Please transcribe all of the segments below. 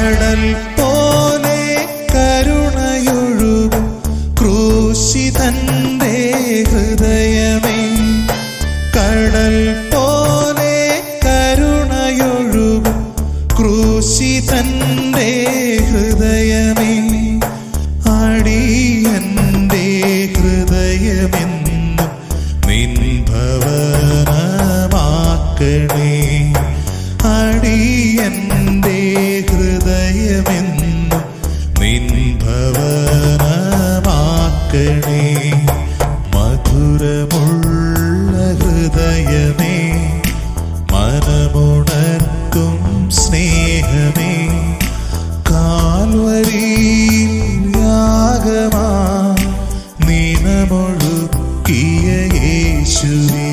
കടൽ പോലെ കരുണയൊഴുകും ക്രൂശിതന്റെ ഹൃദയമേ കടൽ പോലെ കരുണയൊഴുകും ക്രൂശിതന്റെ ഹൃദയമേ അടിയന്റെ ഹൃദയമെന്നും നിൻ ഭവനമാക്കണേ അടിയന്റെ ഹൃദയമെന്നും നിൻ ഭവനമാക്കണേ മധുരമുള്ള ഹൃദയമേ മനമുണർത്തും സ്നേഹമേ കാൽവരി യാഗമാ നീനമൊഴുക്കിയ യേശുവേ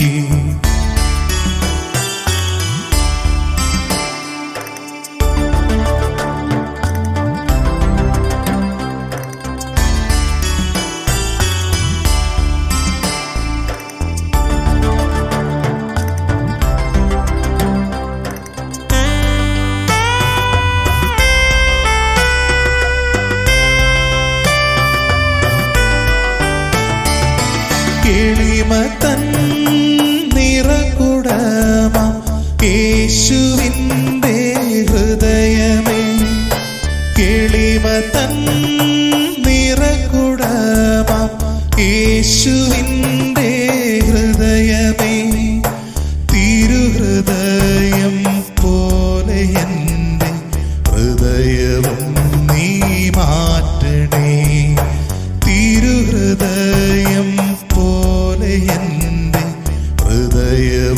കിളിമതൻ നിറകുടമ യേശുവിൻ്റെ ഹൃദയമേ കിളിമതൻ നിറകുടമ യേശുവിൻ്റെ ഹൃദയമേ തിരുഹൃദയം പോലെ എൻ്റെ ഹൃദയവും നീ മാറ്റണേ തിരുഹൃദയം പോലെ എൻ്റെ ഹൃദയവും